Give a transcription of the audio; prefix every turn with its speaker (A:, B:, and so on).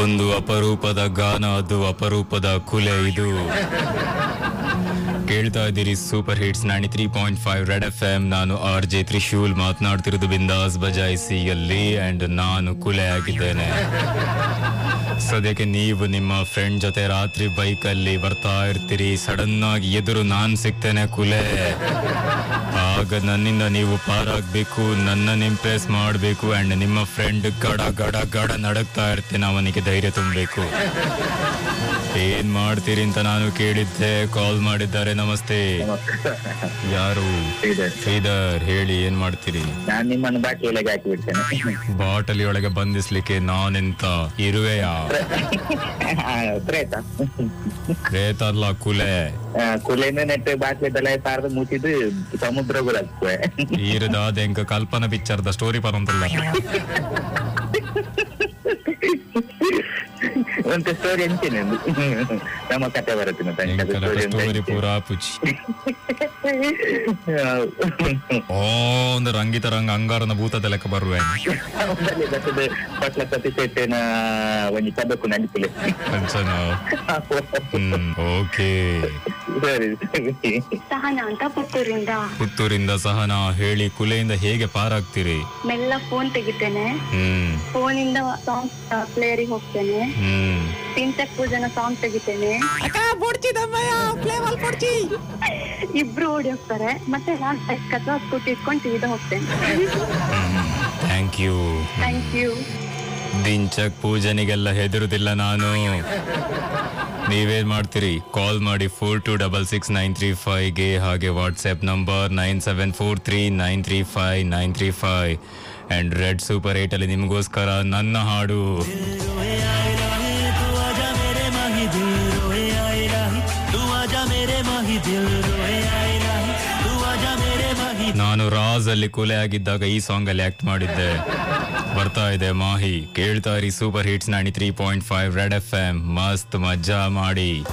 A: ಒಂದು ಅಪರೂಪದ ಗಾನ ಅದು ಅಪರೂಪದ ಕುಲೆ ಇದು ಕೇಳ್ತಾ ಇದ್ದೀರಿ super hits ninety three point five red F M ನಾನು ಆರ್ ಜೆ ತ್ರಿಶೂಲ್ ಮಾತನಾಡ್ತಿರೋದು ಬಿಂದಾಸ್ ಬಜಾಯಿಸಿ ಅಲ್ಲಿ ಅಂಡ್ ನಾನು ಕುಲೆ ಆಗಿದ್ದೇನೆ ಸದ್ಯಕ್ಕೆ ನೀವು ನಿಮ್ಮ ಫ್ರೆಂಡ್ ಜೊತೆ ರಾತ್ರಿ ಬೈಕಲ್ಲಿ ಬರ್ತಾ ಇರ್ತೀರಿ ಸಡನ್ ಆಗಿ ಎದುರು ನಾನ್ ಸಿಗ್ತೇನೆ ಕುಲೆ ಆಗ ನನ್ನಿಂದ ನೀವು ಪಾರಾಗ್ಬೇಕು ನನ್ನನ್ನು ಇಂಪ್ರೆಸ್ ಮಾಡಬೇಕು ಅಂಡ್ ನಿಮ್ಮ ಫ್ರೆಂಡ್ ಗಡ ಗಡ ಗಡ ನಡಕ್ತಾ ಇರ್ತೇನೆ ಅವನಿಗೆ ಧೈರ್ಯ ತುಂಬಬೇಕು ಏನ್ ಮಾಡ್ತೀರಿ ಅಂತ ನಾನು ಕೇಳಿದ್ದೆ ಕಾಲ್ ಮಾಡಿದ್ದಾರೆ ನಮಸ್ತೆ ಯಾರು
B: ಇದೆ
A: ಶ್ರೀಧರ್ ಹೇಳಿ ಏನ್ ಮಾಡ್ತೀರಿ
B: ನಾನ್ ನಿಮ್ಮನ್ನು ಬಾಟಲಿಯೊಳಗೆ ಹಾಕಿ ಬಿಡ್ತೇನೆ
A: ಬಾಟಲಿ ಒಳಗೆ ಬಂಧಿಸ್ಲಿಕ್ಕೆ ನಾನೆಂತ ಇರುವೆಯಾ
B: ಪ್ರೇತ
A: ರೇತ ಅಲ್ಲ ಕುಲೆ
B: ಕುಲೆನ ನೆಟ್ಟು ಬಾಟ್ಲಿ ತಲೆ ಪಾರ್ದು ಮುಚ್ಚಿದ್ದು ಸಮುದ್ರ ಗುರಾಗ್ತವೆ
A: ಈರದಾದ ಎಂಕ ಕಲ್ಪನಾ ಪಿಕ್ಚರ್ದ ಸ್ಟೋರಿ ಬರಂತಲ್ಲ
B: ಒಂದು ಸ್ಟೋರಿ ಎಂತೇನೆ ನಮ್ಮ ಕತೆ ಬರುತ್ತೆ ಮತ್ತೆ
A: ಎಂಕಲ ಸ್ಟೋರಿ ಪೂರಾ ಪುಚಿ ಓ ಒಂದು ರಂಗಿತ ರಂಗ ಅಂಗಾರನ ಭೂತದ ಲೆಕ್ಕ ಬರುವೆ
B: ಬರ್ತದೆ ಪಟ್ಲ ಸತಿ ಸೆಟ್ಟಿನ ಒಂದು ಪದಕ್ಕೂ ನಡಿಪಿಲೆ
A: ಅಂಚನ ಹ್ಮ್ ಓಕೆ
B: ಸರಿ ಸರಿ
C: ಸಹನ ಅಂತ ಪುತ್ತೂರಿಂದ
A: ಪುತ್ತೂರಿಂದ ಸಹನಾ ಹೇಳಿ ಕುಲೆಯಿಂದ ಹೇಗೆ ಪಾರಾಗ್ತೀರಿ
C: ಮೆಲ್ಲ ಫೋನ್ ತೆಗಿತೇನೆ
A: ಹ್ಮ್
C: ಫೋನಿಂದ ಸಾಂಗ್ ಪ್ಲೇಯರಿಗೆ ಹೋಗ್ತೇನೆ
A: ಹ್ಮ್
C: ಪಿಂಚಕ್ ಪೂಜನ ಸಾಂಗ್ ತೆಗಿತೇನೆ ಇಬ್ರು ಓಡಿ ಹೋಗ್ತಾರೆ ಮತ್ತೆ ನಾನ್ ಬೈಕ್ ಅಥವಾ ಸ್ಕೂಟಿ ಇಟ್ಕೊಂಡು ಸೀದಾ ಹೋಗ್ತೇನೆ
A: ಥ್ಯಾಂಕ್ ಯು
C: ಥ್ಯಾಂಕ್ ಯು
A: ದಿಂಚಕ್ ಪೂಜನಿಗೆಲ್ಲ ಹೆದರುದಿಲ್ಲ ನಾನು ನೀವೇನ್ ಮಾಡ್ತೀರಿ ಕಾಲ್ ಮಾಡಿ four two double six nine three ಫೈವ್ಗೆ ಹಾಗೆ WhatsApp number nine seven four three nine three five nine three five and red super ಏಟಲ್ಲಿ ನಿಮಗೋಸ್ಕರ ನನ್ನ ಹಾಡು
D: रोए आए राही तू आजा मेरे माही दिल रोए आए राही तू आजा मेरे माही दिल रोए आए राही तू आजा मेरे माही
A: ನಾನು ರಾಜ್ ಅಲ್ಲಿ ಕೊಲೆ ಆಗಿದ್ದಾಗ ಈ ಸಾಂಗ್ ಅಲ್ಲಿ ಆಕ್ಟ್ ಮಾಡಿದ್ದೆ ಬರ್ತಾ ಇದೆ ಮಾಹಿ ಕೇಳ್ತಾ ಇರಿ super hits ninety three point five red F M ಮಸ್ತ್ ಮಜಾ ಮಾಡಿ